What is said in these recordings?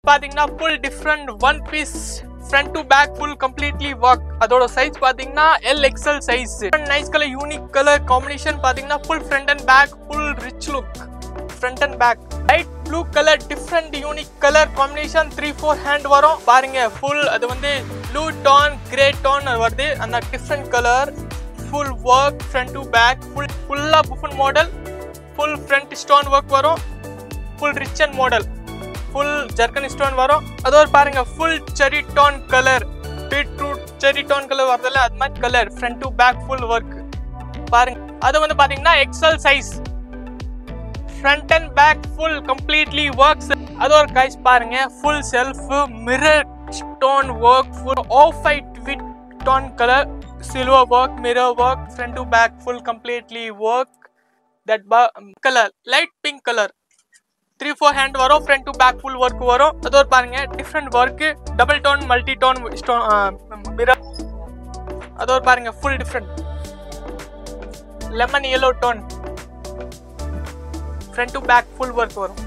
பாத்தீங்கன்னா full different one piece front to back full completely work அதோட size பாத்தீங்கன்னா L XL size nice colour unique colour combination பாத்தீங்கன்னா full front and back full rich look front and back light blue colour different unique colour combination three four hand வரும் பாருங்க full அது வந்து blue Don grey tan வருது அந்த different colour full work front to back full ஃபுல்லாக புஃபன் model full front stone work வரும் full rich and model full zircon stone வரும் அது ஒரு பாருங்க full cherry tone colour beetroot cherry tone colour வரதில்ல அது மாதிரி colour front to back full work பாருங்க அது வந்து பாத்தீங்கன்னா XL size front and back full completely works அது ஒரு கைஸ் பாருங்க full self mirror stone work full off white with tone colour silver work mirror work front to back full completely work that பா colour light pink colour three four hand வரும் front to back full work வரும் அது ஒரு பாருங்க different work double tone multi tone stone mirror அது ஒரு பாருங்க full different lemon yellow tone front to back full work வரும்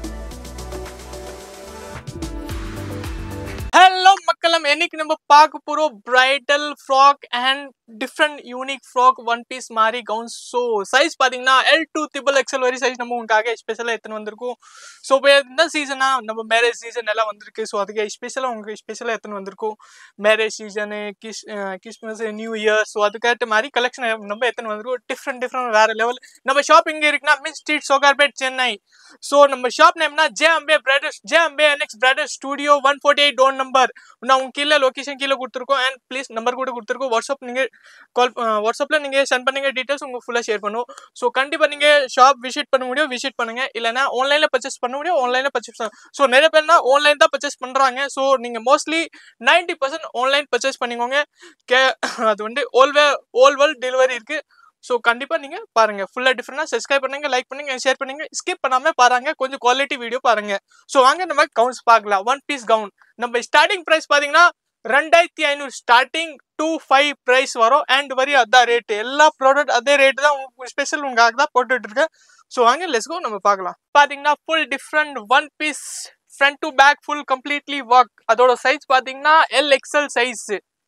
ஹலோ மக்களம் என்னைக்கு நம்ம பார்க்க போறோம் bridal frock and different unique frock one piece மாதிரி கவுன் ஸோ சைஸ் பார்த்தீங்கன்னா எல் டூ திபிள் எக்ஸல் வரை சைஸ் நம்ம உங்களுக்காக ஸ்பெஷலாக எடுத்துன்னு வந்திருக்கோம் ஸோ இப்போ இந்த சீசனா நம்ம மேரேஜ் சீசன் எல்லாம் வந்திருக்கு ஸோ அதுக்கு ஸ்பெஷலாக உங்களுக்கு ஸ்பெஷலாக எடுத்துன்னு வந்திருக்கோம் மேரேஜ் சீசனு கிஸ் கிறிஸ்மஸ் நியூ இயர் ஸோ அதுக்கேற்ற மாதிரி கலெக்ஷன் நம்ம எடுத்துன்னு வந்திருக்கோம் டிஃப்ரெண்ட் டிஃப்ரெண்ட் வேற லெவல் நம்ம ஷாப் எங்கே இருக்குன்னா main street Sowcarpet Chennai so நம்ம ஷாப் நேம்னா J Ambe brothers J Ambe NX brothers studio one forty eight tone number நான் உங்க கீழே லொகேஷன் கீழே கொடுத்துருக்கோம் அண்ட் ப்ளீஸ் நம்பர் கூட கொடுத்துருக்கோம் வாட்ஸ்அப் நீங்கள் கால் வாட்ஸ்அப்பில் நீங்கள் சென்ட் பண்ணுங்க டீட்டெயில்ஸ் உங்களுக்கு ஃபுல்லாக ஷேர் பண்ணுவோம் ஸோ கண்டிப்பாக நீங்கள் ஷாப் விசிட் பண்ண முடியும் விசிட் பண்ணுங்க இல்லைனா ஆன்லைனில் பர்ச்சேஸ் பண்ண முடியும் ஆன்லைனில் பர்ச்சேஸ் பண்ண ஸோ நிறைய பேர்னா ஆன்லைன் தான் பர்ச்சேஸ் பண்ணுறாங்க ஸோ நீங்கள் mostly ninety percent online purchase பண்ணிக்கோங்க கே அது வந்து all way all world delivery இருக்குது ஸோ கண்டிப்பாக நீங்கள் பாருங்கள் ஃபுல்லாக டிஃப்ரெண்டாக சப்ஸ்கிரைப் பண்ணுங்க லைக் பண்ணுங்க ஷேர் பண்ணுங்க ஸ்கிப் பண்ணாமல் பாருங்க கொஞ்சம் குவாலிட்டி வீடியோ பாருங்க ஸோ வாங்க நம்ம கவுன்ஸ் பார்க்கலாம் ஒன் பீஸ் கவுன் நம்ம ஸ்டார்டிங் ப்ரைஸ் பார்த்தீங்கன்னா ரெண்டாயிரத்தி ஐநூறு ஸ்டார்டிங் டூ ஃபைவ் ப்ரைஸ் வரும் அண்ட் வரி அதான் ரேட்டு எல்லா ப்ராடக்ட் அதே ரேட்டு தான் உங்களுக்கு ஸ்பெஷல் உங்களுக்காக தான் போட்டுட்டு இருக்கேன் ஸோ வாங்க லெட்ஸ் கோ நம்ம பார்க்கலாம் பார்த்தீங்கன்னா full different one piece front to back full completely work அதோட சைஸ் பார்த்தீங்கன்னா L XL size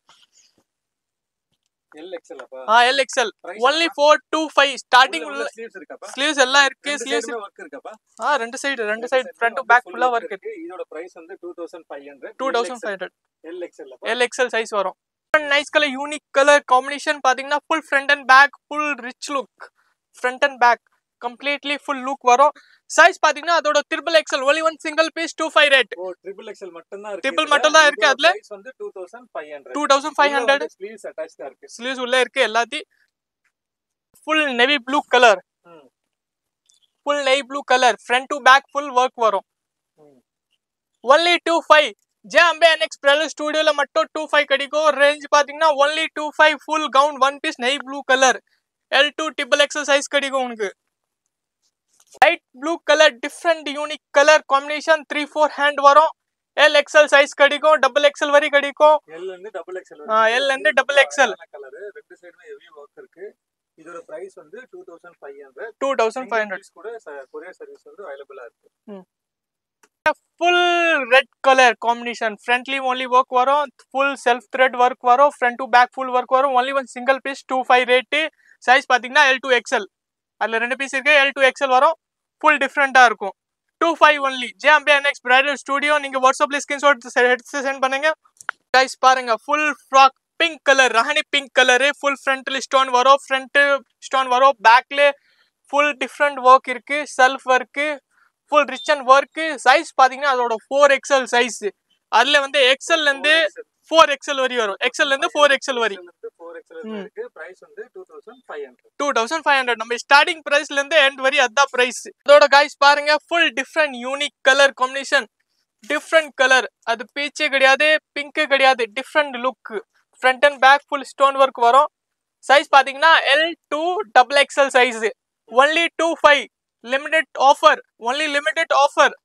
L XL அப்பா ஆ L XL Price only four two five starting உள்ள உள்ள ஸ்லீவ்ஸ் இருக்காப்பா ஸ்லீவ்ஸ் எல்லாம் இருக்கு ரெண்டு ஸ்லீவ்ஸ் சைடுமே ஒர்க் இருக்காப்பா ஆ ரெண்டு சைடு ரெண்டு சைடு ஃப்ரண்ட் டு பேக் ஃபுல்லா ஒர்க் இருக்கு இதோட பிரைஸ் வந்து 2500 two thousand five hundred L XL அப்பா எல் எக்ஸ்எல் சைஸ் வரும் nice colour unique colour combination பாத்தீங்கன்னா full front and back full rich look front and back completely full look வரும் size பாத்தீங்கன்னா அதோட triple XL only one single piece two five rate ஓ triple XL மட்டும் தான் இருக்கு Triple மட்டும் தான் இருக்கு அதுல. பிரைஸ் வந்து 2500 two thousand five hundred sleeves attach தான் இருக்கு ஸ்லீவ்ஸ் உள்ள இருக்கு எல்லாத்தையும் ஃபுல் நெவி ப்ளூ கலர் ம். Full navy blue colour front to back full work வரும் ம். Only two five J Ambe NX brother ஸ்டுடியோல மட்டும் டூ ஃபைவ் கிடைக்கும் ரேஞ்ச் பாத்தீங்கன்னா only two five full gown one piece navy blue colour L to triple XL size கிடைக்கும் உனக்கு light blue colour different unique colour combination three four hand வரும் L XL size கிடைக்கும் double XL வரை கிடைக்கும் L இருந்து double XL ஆ, L இருந்து double XL. Colour ரெண்டு சைடுமே ஹெவி ஒர்க் இருக்கு இதோட பிரைஸ் வந்து 2500 டூ தௌசண்ட் ஃபைவ் ஹண்ட்ரட் கூட கொரியர் சர்வீஸ் வந்து அவைலபிளா இருக்கு ஃபுல் ரெட் கலர் காம்பினேஷன் ஃப்ரண்ட்லி ஒன்லி ஒர்க் வரும் ஃபுல் செல்ஃப் த்ரெட் ஒர்க் வரும் front to back full work வரும் only one single piece two five rate size பார்த்தீங்கன்னா எல் டூ எக்ஸ்எல் அதில் ரெண்டு பீஸ் இருக்கு எல் டூ எக்ஸ்எல் வரும் ஃபுல் டிஃப்ரெண்ட்டாக இருக்கும் two five only J Ambe next bridal studio நீங்கள் வாட்ஸ்அப்பில் ஸ்கிரீன்ஷாட் எடுத்து சென்ட் பண்ணுங்க கைஸ் பாருங்க ஃபுல் ஃப்ராக் பிங்க் கலர் ரஹனி பிங்க் கலரு ஃபுல் ஃப்ரண்ட்ல ஸ்டோன் வரும் ஃப்ரண்ட் ஸ்டோன் வரும் பேக்ல ஃபுல் டிஃப்ரெண்ட் ஒர்க் இருக்கு self work full rich and work size பார்த்தீங்கன்னா அதோட ஃபோர் எக்ஸ்எல் சைஸ் அதில் வந்து எக்ஸ்எல்ல இருந்து ஃபோர் எக்ஸ்எல் வரி வரும் எக்ஸ்எல்ல இருந்து ஃபோர் எக்ஸ்எல் வரி ஃபோர் எக்ஸ்எல் ம். இருக்கு பிரைஸ் வந்து 2500 டூ தௌசண்ட் ஃபைவ் ஹண்ட்ரட் நம்ம ஸ்டார்டிங் ப்ரைஸ்ல இருந்து எண்ட் வரி அதான் ப்ரைஸ் இதோட காய்ஸ் பாருங்க full different unique colour combination different colour அது பீச்சே கிடையாது பிங்க்கு கிடையாது different look front and back full stone work வரும் சைஸ் பார்த்தீங்கன்னா L to double XL size only two five limited offer only limited offer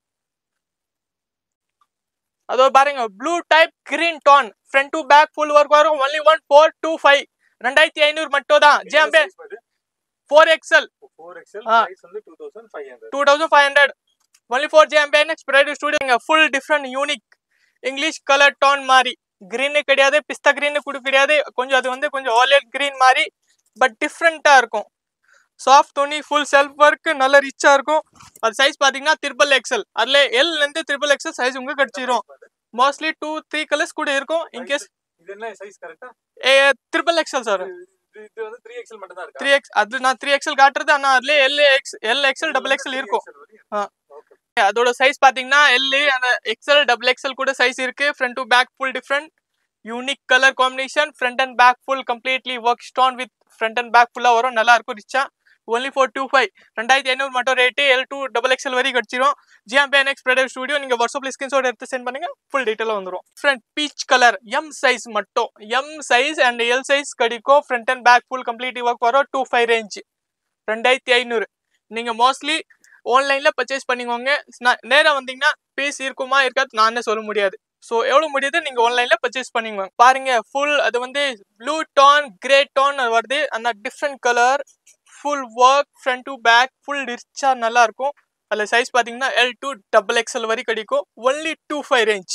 அதோ பாருங்க blue type green tone front to back full work வரும் only one four two five ரெண்டாயிரத்தி ஐநூறு மட்டும் தான் Jambe four XL four XL ஆ. Price வந்து 2500 two thousand five hundred only four ஜிஎம்பிஎன் ஸ்ப்ரைட் studio full different unique English colour tone மாதிரி க்ரீனு கிடையாது பிஸ்தா க்ரீனு கூட கிடையாது கொஞ்சம் அது வந்து கொஞ்சம் ஆலியல் க்ரீன் மாதிரி பட் டிஃப்ரெண்ட்டாக இருக்கும் சாஃப்ட் துணி ஃபுல் செல்ஃப் ஒர்க் நல்ல ரிச்சாக இருக்கும் அது சைஸ் பார்த்தீங்கன்னா த்ரிபிள் எக்ஸல் அதில் எல்லேருந்து த்ரிபிள் எக்ஸல் சைஸ் உங்களுக்கு கிடச்சிரும் மோஸ்ட்லி டூ த்ரீ கலர்ஸ் கூட இருக்கும் இன்கேஸ் இது என்ன சைஸ் கரெக்டா த்ரிபிள் எக்ஸல் சார் இது வந்து த்ரீ எக்ஸல் மட்டும் தான் இருக்கா த்ரீ எக்ஸ் அது நான் த்ரீ எக்ஸல் காட்டுறது ஆனால் அதுலேயே L X L XL double XL இருக்கும் ஆ. ஓகே அதோட சைஸ் பாத்தீங்கன்னா எல் அந்த எக்ஸல் டபுள் எக்ஸல் கூட சைஸ் இருக்கு front to back full different unique colour combination front and back full completely work stone with front and back ஃபுல்லா வரும் நல்லா இருக்கும் ரிச்சா ஒன்லி ஃபோர் டூ ஃபைவ் ரெண்டாயிரத்தி ஐநூறு மட்டும் rate L to double XL வரைக்கும் கிடச்சிரும் ஜிஎம்பிஎன் எக்ஸ் ப்ரைடர் ஸ்டுடியோ நீங்க வாட்ஸ்அப்ல ஸ்கிரீன்ஷாட் எடுத்து சென்ட் பண்ணுங்க ஃபுல் டீட்டெயிலாக வந்துடும் front peach colour M size மட்டும் M size and L size கிடைக்கும் front and back full complete work வரும் டூ ஃபைவ் ரேஞ்ச் ரெண்டாயிரத்தி ஐநூறு நீங்க மோஸ்ட்லி ஆன்லைன்ல பர்ச்சேஸ் பண்ணிக்கோங்க நா- நேரா வந்தீங்கன்னா பீஸ் இருக்குமா இருக்காது நானே சொல்ல முடியாது ஸோ எவ்வளோ முடியுது நீங்கள் ஆன்லைனில் பர்ச்சேஸ் பண்ணிக்கோங்க பாருங்க ஃபுல் அது வந்து ப்ளூ டோன் கிரே டோன் வருது அந்த different colour full work front to back full ரிச்சாக நல்லா இருக்கும் அதில் சைஸ் பார்த்தீங்கன்னா எல் டூ டபுள் எக்ஸ்எல் வரை கிடைக்கும் only two five range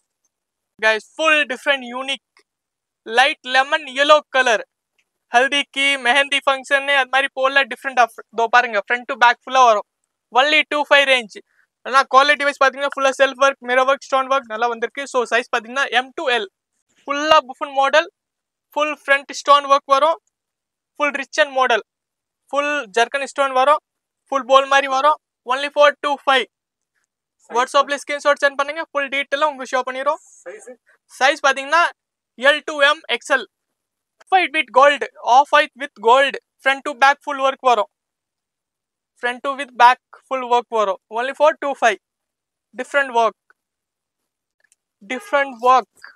guys full different unique light lemon yellow colour ஹல்திக்கு மெஹந்தி ஃபங்க்ஷன் அது மாதிரி போல டிஃப்ரெண்ட் ஆஃப் இதோ பாருங்க ஃப்ரண்ட் டு பேக் ஃபுல்லாக வரும் ஒன்லி டூ ஃபைவ் ரேஞ்ச் ஆனால் குவாலிட்டி வைஸ் பார்த்தீங்கன்னா ஃபுல்லாக self work mirror work stone work நல்லா வந்திருக்கு ஸோ சைஸ் பார்த்தீங்கன்னா எம் டு எல் ஃபுல்லாக புஃபன் model full front stone work வரும் full rich and model full zircon stone வரும் ஃபுல் போல் மாதிரி வரும் ஒன்லி ஃபோர் டூ ஃபைவ் வாட்ஸ்அப்பில் ஸ்கிரீன்ஷாட் சென்ட் பண்ணுங்க ஃபுல் டீட்டெயிலாக உங்களுக்கு ஷோ பண்ணிடுறோம் சைஸ் சைஸ் பார்த்தீங்கன்னா L to M XL white with gold of white with gold front to back full work வரும் front to with back full work வரும் only four two five different work different work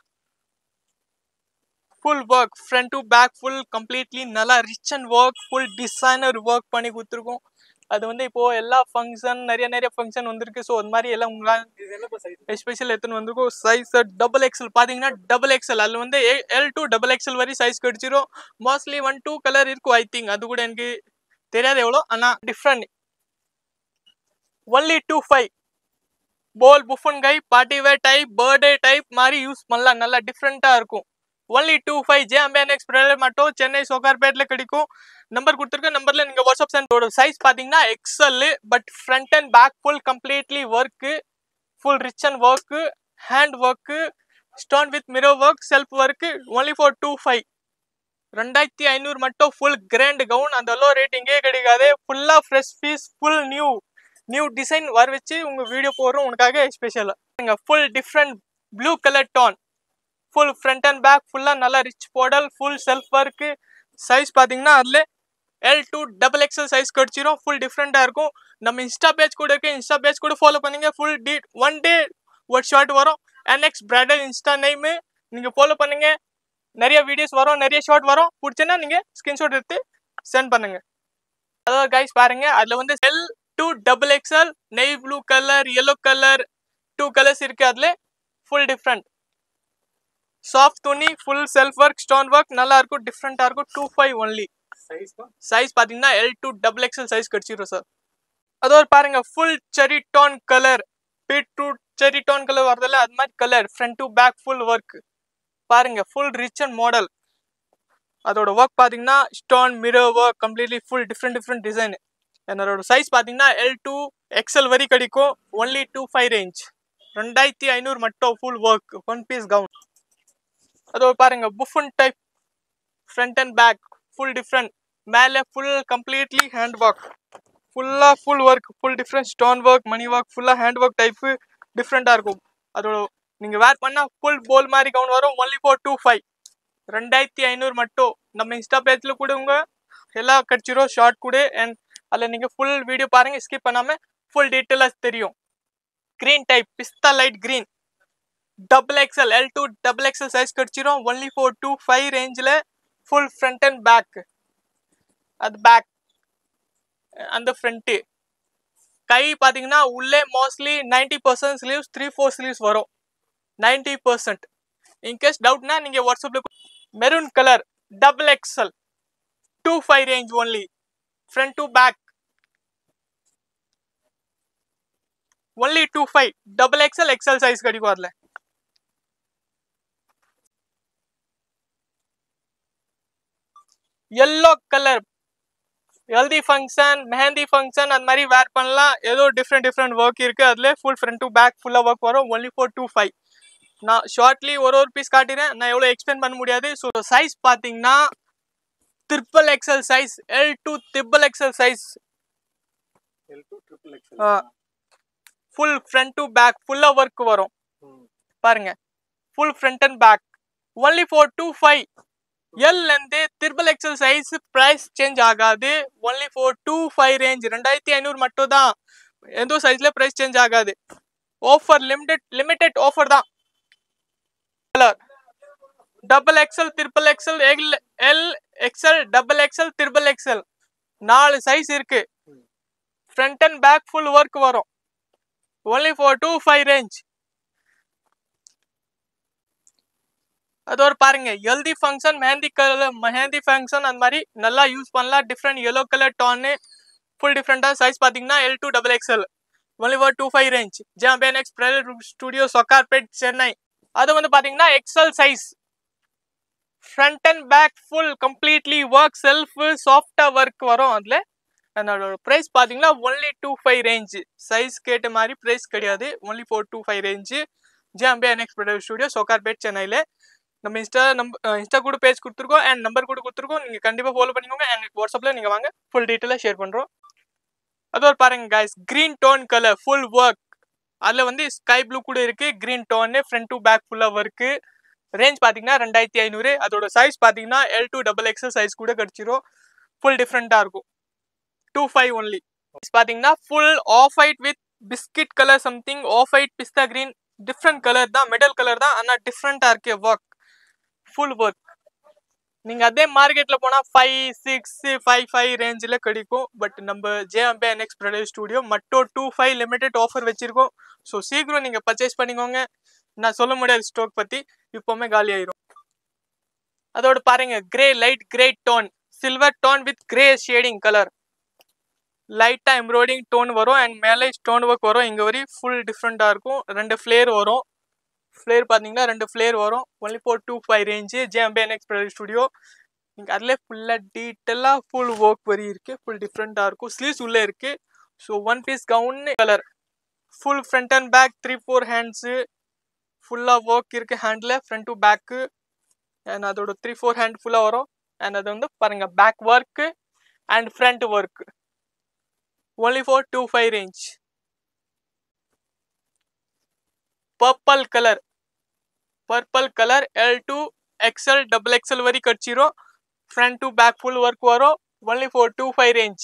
full work front to back full completely நல்லா rich and work full designer work பண்ணி கொடுத்துருக்கோம் அது வந்து இப்போ எல்லா function நிறைய நிறைய ஃபங்க்ஷன் வந்திருக்கு ஸோ அது மாதிரி எல்லாம் உங்களால் இது என்ன சைஸ் எஸ்பெஷல் எத்தனை வந்திருக்கும் சைஸ் டபுள் எக்ஸல் பார்த்தீங்கன்னா டபுள் எக்ஸல் அதில் வந்து எல் டூ டபுள் எக்ஸல் வரை சைஸ் கிடைச்சிரும் மோஸ்ட்லி ஒன் டூ கலர் இருக்கும் ஐ திங்க் அது கூட எனக்கு தெரியாது எவ்வளோ ஆனால் different only two five ball புஃபன் கை party wear type birthday type மாதிரி யூஸ் பண்ணலாம் நல்லா டிஃப்ரெண்ட்டாக இருக்கும் ஒன்லி டூ ஃபைவ் ஜே அம்பியான் எக்ஸ்பிரஸ் மட்டும் சென்னை சோகார்பேட்டில் கிடைக்கும் நம்பர் கொடுத்துருக்க நம்பரில் நீங்கள் வாட்ஸ்அப் சென்டோட சைஸ் பார்த்தீங்கன்னா XL but front and back full completely work full rich and work hand work stone with mirror work self work only for two five ரெண்டாயிரத்தி ஐநூறு மட்டும் ஃபுல் கிராண்ட் கவுன் அந்த லோ ரேட் எங்கேயே கிடைக்காது ஃபுல்லாக fresh piece full new new design வர வச்சு உங்கள் வீடியோ போடுறோம் உனக்காக ஸ்பெஷலாக full different blue colour tone full front and back ஃபுல்லாக நல்லா rich model full self work size பார்த்தீங்கன்னா அதில் L to double XL size கிடச்சிரும் ஃபுல் டிஃப்ரெண்ட்டாக இருக்கும் நம்ம இன்ஸ்டா பேஜ் கூட இருக்கு இன்ஸ்டா பேஜ் கூட ஃபாலோ பண்ணுங்க ஃபுல் டி ஒன் டே ஒரு ஷார்ட் வரும் என்எக்ஸ் பிரைடல் இன்ஸ்டா நேமு நீங்கள் ஃபாலோ பண்ணுங்க நிறைய வீடியோஸ் வரும் நிறைய ஷார்ட் வரும் பிடிச்சுன்னா நீங்கள் ஸ்கிரீன்ஷாட் எடுத்து சென்ட் பண்ணுங்க அதாவது கைஸ் பாருங்க அதில் வந்து L to double XL navy blue colour yellow colour two colours இருக்கு அதில் ஃபுல் டிஃப்ரெண்ட் சாஃப்ட் துணி full self work stone work நல்லா இருக்கும் டிஃப்ரெண்ட்டாக இருக்கும் டூ ஃபைவ் ஒன்லி சைஸ் தான் சைஸ் பார்த்தீங்கன்னா L to double XL size கிடச்சிரும் சார் அது ஒரு பாருங்க full cherry tone colour beetroot cherry tone colour வரதில்ல அது மாதிரி colour front to back full work பாருங்க ஃபுல் ரிச் அண்ட் மாடல் அதோட ஒர்க் பார்த்தீங்கன்னா stone mirror work completely full different different design என்னோட சைஸ் பார்த்தீங்கன்னா எல் டூ எக்ஸல் வரை கிடைக்கும் ஒன்லி டூ ஃபைவ் ரேஞ்ச் ரெண்டாயிரத்தி ஐநூறு மட்டும் full work one piece gown அதோ பாருங்க புஃபன் type front and back full different மேலே ஃபுல் கம்ப்ளீட்லி ஹேண்ட் ஒர்க் ஃபுல்லாக full work full different stone work மணி ஒர்க் ஃபுல்லாக ஹேண்ட் ஒர்க் டைப்பு டிஃப்ரெண்ட்டாக இருக்கும் அதோட நீங்கள் வேர் பண்ணால் ஃபுல் போல் மாதிரி கவுன் வரும் ஒன்லி ஃபோர் டூ ஃபைவ் ரெண்டாயிரத்தி ஐநூறு மட்டும் நம்ம இன்ஸ்டா பேஜில் கூட உங்க எல்லாம் கிடச்சிரும் ஷார்ட் கூட அண்ட் அதில் நீங்கள் ஃபுல் வீடியோ பாருங்கள் ஸ்கிப் பண்ணாமல் ஃபுல் டீட்டெயிலாக தெரியும் க்ரீன் டைப் பிஸ்தா light green double XL L to double XL size கிடச்சிரும் ஒன்லி ஃபோர் டூ ஃபைவ் ரேஞ்சில் ஃபுல் ஃப்ரண்ட் அண்ட் பேக் அது பேக் அந்த ஃப்ரண்ட்டு கை பார்த்தீங்கன்னா உள்ளே mostly ninety percent sleeves three four sleeves வரும் நைன்டி பர்சன்ட் இன்கேஸ் டவுட்னா நீங்கள் வாட்ஸ்அப்பில் maroon colour double XL two five range only front to back only two five double XL XL size கிடைக்கும் அதில் yellow colour haldi function mehndi function அந்த மாதிரி வேர் பண்ணலாம் ஏதோ டிஃப்ரெண்ட் டிஃப்ரெண்ட் ஒர்க் இருக்கு அதுல ஃபுல் ஃப்ரண்ட் டு பேக் ஃபுல்லாக ஒர்க் வரும் ஒன்லி ஃபோர் டூ ஃபைவ் நான் ஷார்ட்லி ஒரு ஒரு பீஸ் காட்டினேன் நான் எவ்வளோ எக்ஸ்பிளைன் பண்ண முடியாது ஸோ சைஸ் பார்த்தீங்கன்னா triple XL size L to triple XL size L to triple ஆ. ஃபுல் ஃப்ரண்ட் டு பேக் ஃபுல்லாக ஒர்க் வரும் பாருங்க full front and back only four two five எல்லேருந்து triple XL size price change ஆகாது only four two five range ரெண்டாயிரத்தி ஐநூறு மட்டும் தான் எந்த சைஸ்ல ப்ரைஸ் சேஞ்ச் ஆகாது ஆஃபர் லிமிடெட் லிமிடெட் ஆஃபர் தான் colour double XL triple XL L L XL double XL triple XL நாலு சைஸ் இருக்கு front and back full work வரும் only for two five range அது ஒரு பாருங்க haldi function mehndi colour mehndi function அந்த மாதிரி நல்லா யூஸ் பண்ணலாம் டிஃப்ரெண்ட் yellow கலர் டான்னு ஃபுல் டிஃப்ரெண்டாக சைஸ் பார்த்தீங்கன்னா L to double XL only for two five range ஜாம்பியன் எக்ஸ் பிரைவேட் ஸ்டுடியோ சொக்கார்பேட் சென்னை அது வந்து பார்த்தீங்கன்னா XL size front and back full completely work self சாஃப்டாக ஒர்க் வரும் அதில் அதனோட ப்ரைஸ் பார்த்தீங்கன்னா only two five range size கேட்ட மாதிரி ப்ரைஸ் கிடையாது only four two five range ஜாம்பியா நெக்ஸ்ட் ப்ரொடக்ட் ஸ்டுடியோ சோகார்பேட் சென்னையில் நம்ம இன்ஸ்டா நம்ப இன்ஸ்டா கூட பேஜ் கொடுத்துருக்கோம் அண்ட் நம்பர் கூட கொடுத்துருக்கோம் நீங்கள் கண்டிப்பாக ஃபாலோ பண்ணிக்கோங்க அண்ட் வாட்ஸ்அப்பில் நீங்கள் வாங்க ஃபுல் டீட்டெயிலாக ஷேர் பண்ணுறோம் அது ஒரு பாருங்க guys green tone colour full work அதில் வந்து ஸ்கை ப்ளூ கூட இருக்கு green tone front to back ஃபுல்லாக ஒர்க்கு ரேஞ்ச் பார்த்தீங்கன்னா ரெண்டாயிரத்தி ஐநூறு அதோட சைஸ் பார்த்தீங்கன்னா L to double XL size கூட கிடச்சிரும் ஃபுல் டிஃப்ரெண்ட்டாக இருக்கும் டூ ஃபைவ் ஒன்லி பார்த்தீங்கன்னா full off white with biscuit colour something off white பிஸ்தா கிரீன் டிஃப்ரெண்ட் கலர் தான் மெடல் கலர் தான் ஆனால் டிஃப்ரெண்ட்டாக இருக்கு ஒர்க் ஃபுல் ஒர்க் நீங்கள் அதே மார்க்கெட்டில் போனால் ஃபைவ் சிக்ஸ் ஃபைவ் ஃபைவ் ரேஞ்சில் கிடைக்கும் பட் நம்ம ஜேஎம்பே என்எக்ஸ் ப்ரொடக்ட் ஸ்டுடியோ மட்டும் டூ ஃபைவ் லிமிடெட் ஆஃபர் வச்சிருக்கோம் ஸோ சீக்கிரம் நீங்கள் பர்ச்சேஸ் பண்ணிக்கோங்க நான் சொல்ல முடியாது ஸ்டாக் பற்றி இப்போவுமே காலி ஆயிரும் அதோட பாருங்க grey light grey tone silver tone with grey shading colour லைட்டா எம்ப்ராய்டிங் டோன் வரும் அண்ட் மேலே ஸ்டோன் ஒர்க் வரும் இங்கே வரை ஃபுல் டிஃப்ரெண்ட்டாக இருக்கும் ரெண்டு ஃப்ளேர் வரும் ஃப்ளேர் பார்த்தீங்கன்னா ரெண்டு ஃப்ளேர் வரும் only four two five range JMB NX product studio நீங்கள் அதில் ஃபுல்லாக டீட்டெயிலாக ஃபுல் ஒர்க் வரி இருக்குது ஃபுல் டிஃப்ரெண்ட்டாக இருக்கும் ஸ்லீவ்ஸ் உள்ளே இருக்குது so one piece gown colour full front and back three four hands ஃபுல்லாக ஒர்க் இருக்குது ஹேண்டில் ஃப்ரண்ட் டு பேக்கு அண்ட் அதோட த்ரீ ஃபோர் ஹேண்ட் ஃபுல்லாக வரும் அண்ட் அது வந்து பாருங்க back work and front work only for two five range purple colour purple colour L to XL double XL வரை கடிச்சிரும் front to back full work வரும் only for two five range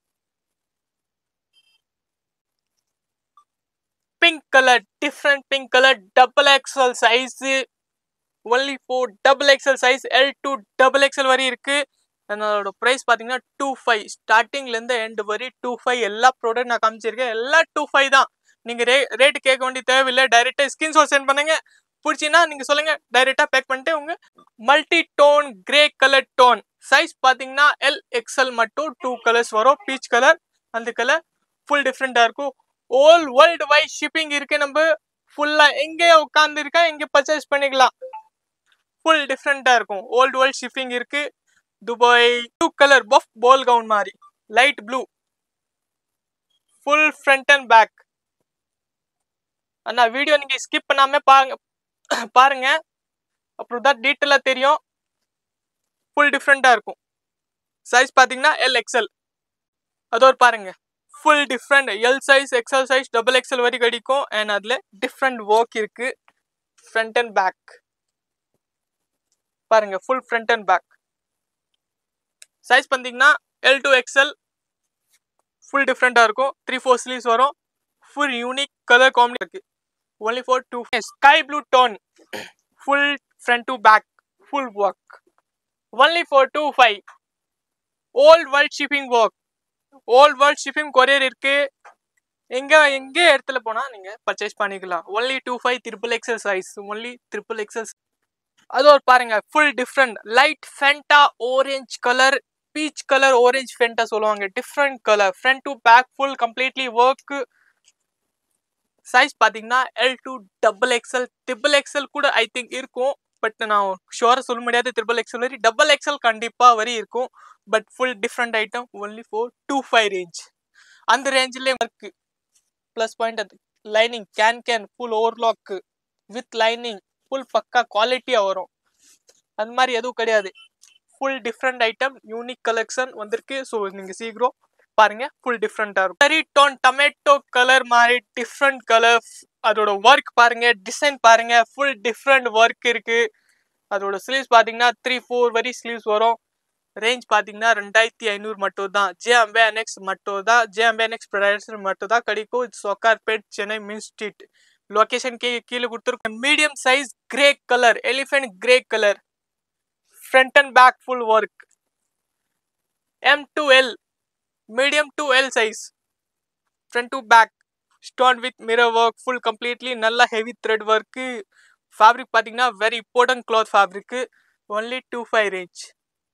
pink colour different pink colour double XL size only for double XL size L to double XL வரை இருக்கு அதனோட price பார்த்தீங்கன்னா two five ஸ்டார்டிங்லேருந்து end வரை two five எல்லா product நான் காமிச்சிருக்கேன் எல்லாம் டூ ஃபைவ் தான் நீங்கள் ரே ரேட் கேட்க வேண்டிய தேவையில்லை டைரெக்டாக ஸ்கிரீன்ஷாட் சென்ட் பண்ணுங்க பிடிச்சின்னா நீங்கள் சொல்லுங்கள் டைரெக்டாக பேக் பண்ணிட்டு உங்கள் multi tone grey colour tone size பார்த்தீங்கன்னா எல் எக்ஸ்எல் மட்டும் டூ கலர்ஸ் வரும் பீச் கலர் அந்த கலர் ஃபுல் டிஃப்ரெண்ட்டாக இருக்கும் ஓல் வேர்ல்டு வைட் ஷிப்பிங் இருக்கு நம்ம ஃபுல்லாக எங்கே உட்காந்துருக்கா எங்கே பர்ச்சேஸ் பண்ணிக்கலாம் ஃபுல் டிஃப்ரெண்ட்டாக இருக்கும் ஓல்டு வேர்ல்ட் ஷிப்பிங் இருக்கு Dubai blue colour puff ball gown மாதிரி light blue full front and back அண்ணா வீடியோ நீங்கள் ஸ்கிப் பண்ணாமல் பாருங்க பாருங்க அப்புறம் தான் டீட்டெயிலாக தெரியும் ஃபுல் டிஃப்ரெண்ட்டாக இருக்கும் சைஸ் பார்த்தீங்கன்னா எல் எக்ஸ்எல் அது ஒரு பாருங்க full different L size XL size double XL வரை கிடைக்கும் அண்ட் அதில் டிஃப்ரெண்ட் ஒர்க் இருக்கு ஃப்ரண்ட் அண்ட் பேக் பாருங்க full front and back size பார்த்தீங்கன்னா எல் டு எக்ஸ்எல் ஃபுல் டிஃப்ரெண்ட்டாக இருக்கும் த்ரீ ஃபோர் ஸ்லீவ்ஸ் வரும் ஃபுல் யூனிக் கலர் காம்பி இருக்கு only for two sky blue tone full front to back full work only for two five old world shipping work old world shipping courier இருக்கு எங்க எங்க இடத்துல போனா நீங்க purchase பண்ணிக்கலாம் only two five triple XL size only triple XL அது ஒரு பாருங்க full different light Fanta orange colour peach colour orange Fanta சொல்லுவாங்க different colour front to back full completely work size பார்த்தீங்கன்னா L to double XL triple XL கூட I think இருக்கும் but நான் ஷுவராக சொல்ல முடியாது ட்ரிபிள் எக்ஸ்எல் வரி டபுள் எக்ஸ்எல் கண்டிப்பாக வரி இருக்கும் but full different item only four two five range அந்த ரேஞ்சிலே ஒர்க்கு ப்ளஸ் பாயிண்ட் அது lining can can full overlock with lining full பக்கா குவாலிட்டியாக வரும் அந்த மாதிரி எதுவும் கிடையாது full different item unique collection வந்திருக்கு ஸோ நீங்கள் சீக்கிரம் பாருங்க ஃபுல் டிஃப்ரெண்ட்டாக இருக்கும் சரி டோன் டொமேட்டோ கலர் மாதிரி டிஃப்ரெண்ட் கலர் அதோட ஒர்க் பாருங்க டிசைன் பாருங்க ஃபுல் டிஃப்ரெண்ட் ஒர்க் இருக்கு அதோட ஸ்லீவ்ஸ் பார்த்தீங்கன்னா த்ரீ ஃபோர் வரி ஸ்லீவ்ஸ் வரும் ரேஞ்ச் பார்த்தீங்கன்னா ரெண்டாயிரத்தி ஐநூறு மட்டும் தான் ஜே அம்பேனெக்ஸ் மட்டும் தான் ஜே அம்பேனெக்ஸ் ப்ரொடக்ட்ஸ் மட்டும் தான் கிடைக்கும் சொக்கார்பேட் சென்னை மின் ஸ்ட்ரீட் லொக்கேஷன் கீ கீழே கொடுத்துருக்கோம் medium size grey colour elephant grey colour front and back full work M to L medium to L size front to back stone with mirror work full completely நல்ல heavy thread work fabric பார்த்தீங்கன்னா very important cloth fabric only two five range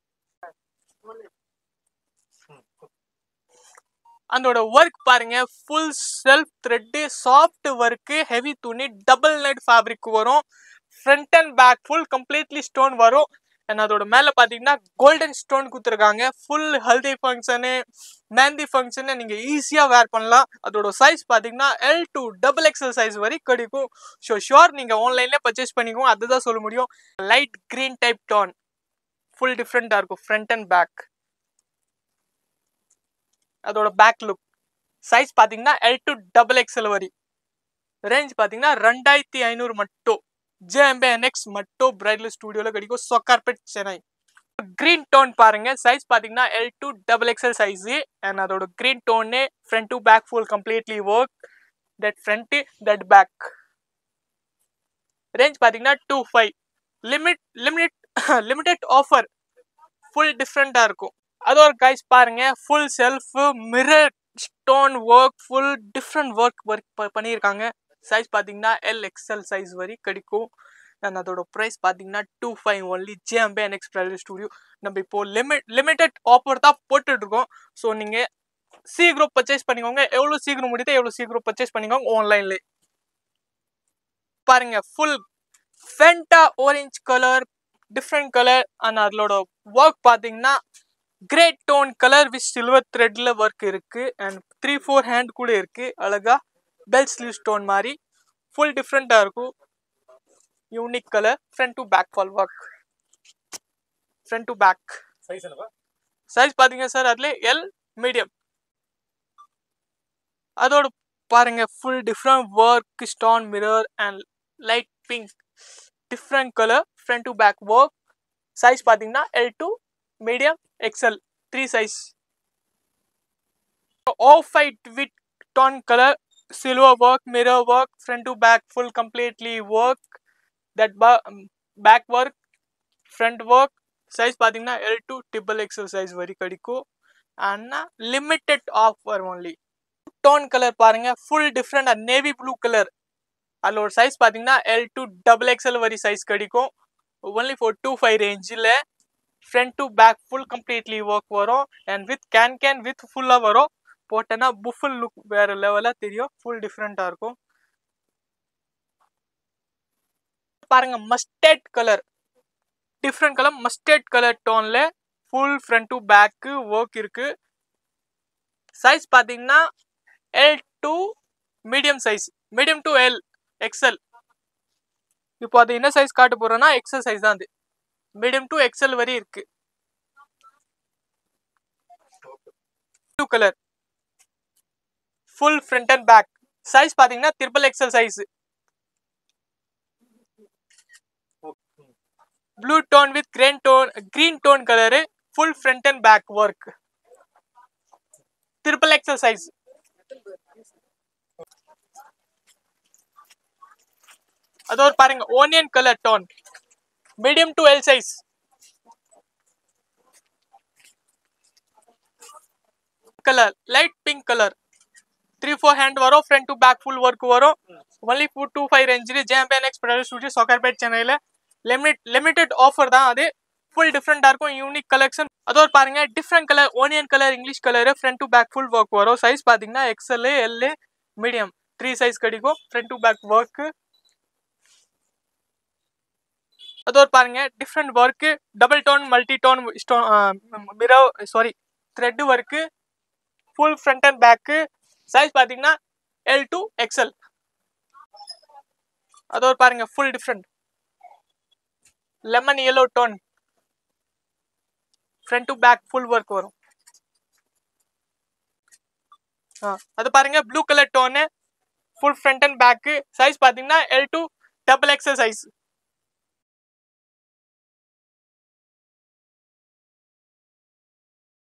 அதோட work பாருங்க full self thread soft work heavy துணி double knit fabric வரும் front and back full completely stone வரும் and அதோட மேலே பார்த்தீங்கன்னா கோல்டன் ஸ்டோன் கொடுத்துருக்காங்க full haldi function mehndi function நீங்கள் ஈஸியாக வேர் பண்ணலாம் அதோட சைஸ் பார்த்தீங்கன்னா L to double XL size வரை கிடைக்கும் ஸோ ஷுவர் நீங்கள் ஆன்லைன்லேயே பர்ச்சேஸ் பண்ணிக்கோங்க அதுதான் சொல்ல முடியும் light green type tone full டிஃப்ரெண்ட்டாக இருக்கும் ஃப்ரண்ட் அண்ட் பேக் அதோட பேக் லுக் சைஸ் பார்த்தீங்கன்னா எல் டு டபுள் எக்ஸல் வரி ரேஞ்ச் பார்த்தீங்கன்னா ரெண்டாயிரத்தி ஐநூறு மட்டும் ஜேஎம்பேஎன்எக்ஸ் மட்டும் பிரைட்ல ஸ்டுடியோவில் கிடைக்கும் சொக்கார்பெட் சென்னை கிரீன் டோன் பாருங்க சைஸ் பார்த்தீங்கன்னா L to double XL size and அதோட கிரீன் டோனே front to back full completely work that front that back range பார்த்தீங்கன்னா two five limit limit limited offer full டிஃப்ரெண்ட்டாக இருக்கும் அது ஒரு கைஸ் பாருங்க full self mirror stone work full different work work பண்ணியிருக்காங்க size பார்த்தீங்கன்னா எல் எக்ஸ்எல் சைஸ் வரை கிடைக்கும் அண்ட் அதோட ப்ரைஸ் பார்த்தீங்கன்னா two five only JMB NX private studio நம்ம இப்போ லிமிட் லிமிடெட் ஆஃபர் தான் போட்டுட்டு இருக்கோம் ஸோ நீங்கள் சீக்கிரம் பர்ச்சேஸ் பண்ணிக்கோங்க எவ்வளோ சீக்கிரம் முடியுதோ எவ்வளோ சீக்கிரம் பர்ச்சேஸ் பண்ணிக்கோங்க ஆன்லைன்லேயே பாருங்க full Fanta orange colour different colour and அதோட ஒர்க் பார்த்தீங்கன்னா grey tone colour with silver த்ரெட்ல ஒர்க் இருக்கு அண்ட் த்ரீ ஃபோர் ஹேண்ட் கூட இருக்கு அழகா பெல் ஸ்லீவ் ஸ்டோன் மாதிரி ஃபுல் டிஃப்ரெண்ட்டாக இருக்கும் unique colour front to back fall work front to back size என்னப்பா சைஸ் பார்த்தீங்க சார் அதுல எல் மீடியம் அதோட பாருங்க full different work stone mirror and light pink different colour front to back work size பார்த்தீங்கன்னா L to medium XL three size off white with tan colour silver work mirror work front to back full completely work that back work front work size பார்த்தீங்கன்னா L to triple XL size வரை கிடைக்கும் ஆனால் limited offer only tone colour பாருங்க full different navy blue colour அதில் ஒரு size பார்த்தீங்கன்னா L to double XL வரி size கிடைக்கும் ஒன்லி ஃபோர் டூ ஃபைவ் ரேஞ்சில் front to back full completely work வரும் and with can can with ஃபுல்லாக வரும் போட்டேன்னா புஃபல் லுக் வேற லெவலாக தெரியும் ஃபுல் டிஃப்ரெண்ட்டாக இருக்கும் பாருங்க mustard colour different colour mustard colour டோனில் full front to back work இருக்கு சைஸ் பார்த்தீங்கன்னா L to medium size medium to L XL இப்போ அது என்ன சைஸ் காட்ட போறோம்னா எக்ஸல் சைஸ் தான் அது மீடியம் டு எக்ஸல் வரை இருக்கு two colour full front and back size பாத்தீங்கன்னா triple XL size blue tone with green tone green tone colour full front and back work triple XL size அது ஒரு பாருங்க onion colour tone medium to L size colour light pink colour three four hand வரும் front to back full work வரும் only four two five ரேஞ்சில் ஜேம்பேன் எக்ஸ் product studio Sowcarpet சென்னையில் limit limited offer தான் அது ஃபுல் டிஃப்ரெண்டாக இருக்கும் யூனிக் கலெக்ஷன் அதோ பாருங்க different colour onion colour English colour front to back full work வரும் சைஸ் பார்த்தீங்கன்னா XL L medium three size கிடைக்கும் ஃப்ரண்ட் டு பேக் ஒர்க்கு அது ஒரு பாருங்க different work double tone multi tone stone mirror sorry thread work full front and back size பார்த்தீங்கன்னா L to XL அது ஒரு பாருங்க full different lemon yellow tone front to back full work வரும் ஆ அது பாருங்க blue colour tone full front and back size பார்த்தீங்கன்னா L to double XL size